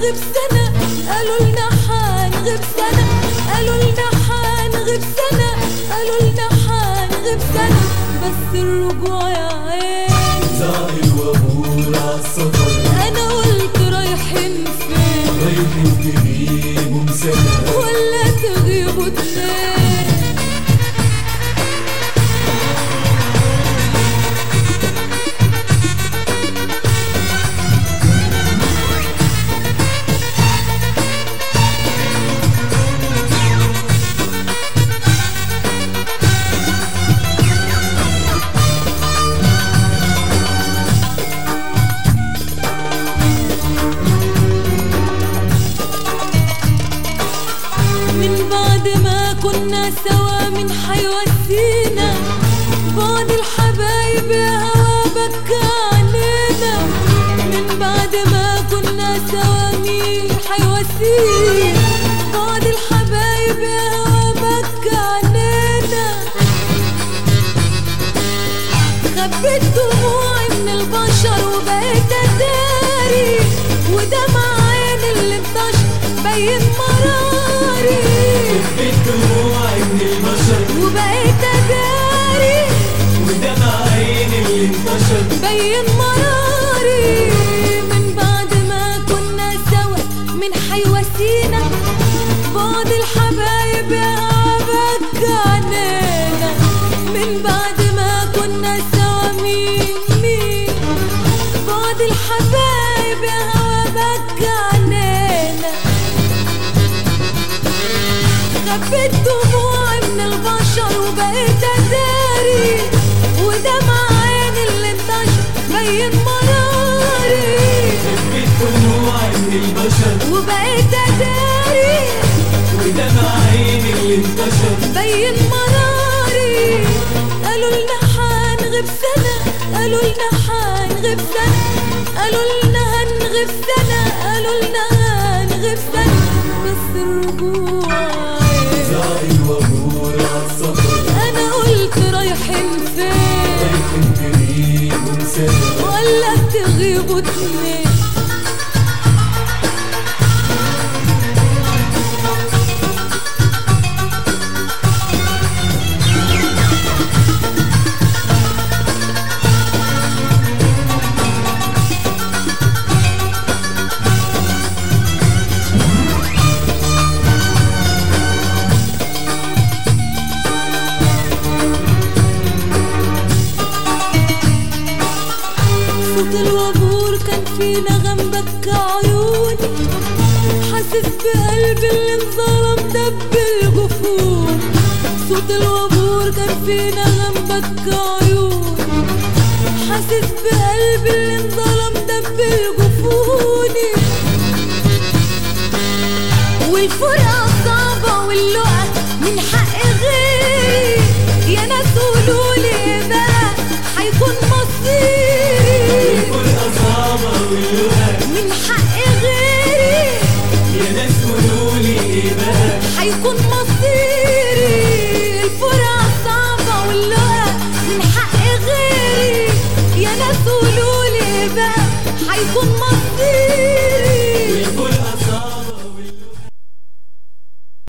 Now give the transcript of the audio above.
حنغيب سنة قالوا لنا حنغيب سنة قالوا لنا حنغيب سنة قالوا لنا حنغيب سنة بس الرجوع يا عين زعل وابور عالسفر انا قلت رايحين فين رايحين تجيبوا سنة ولا تغيبوا اتنين من بعد ما كنا سوا من حيوسينا بعد الحبايب يا هوا بكى علينا من بعد ما كنا سوا مين حيوسينا بعد الحبايب يا هوا بكى علينا خبيت دموعي من البشر وبقيت اداري ودمع عين اللي انتشر بين مراري بالدموع من البشر وبقيت اداري ودمع عين اللي انتشر بين مراري من بعد ما كنا سوا من حيوسينا بعد الحبايب يا عبك عنينا من بعد ما كنا سوا مين مين بعد الحبايب يا عبك عنينا خبيت دموعي من البشر وبقيت اداري ودمع عين اللي انتشر بين مراري بالدموع من البشر وبقيت اداري ودمع عين اللي انتشر بين مراري قالوا لنا حنغيب سنة قالوا لنا حنغيب سنة قالوا لنا هنغيب سنة قالوا لنا هنغيب سنة بس الرجوع زعل وابور عالسفر انا قلت رايحين فين رايحين تجيبوا سنة ولا تغيبوا اتنين صوت الوابور كان في نغم بكى عيوني حاسس بقلبي اللي انظلم دب الجفون صوت الوابور كان في نغم بكى عيوني حاسس بقلبي اللي انظلم دب الجفوني والفرقة صعبة واللقا من حق غيري يا ناس قولولي بقى هيكون مصيري الفرقة صعبة واللغة من حق غيري يا ناس قولولي ايه بقى هيكون مصيري الفرقة صعبة واللقا من حق غيري يا ناس قولولي بقى هيكون مصيري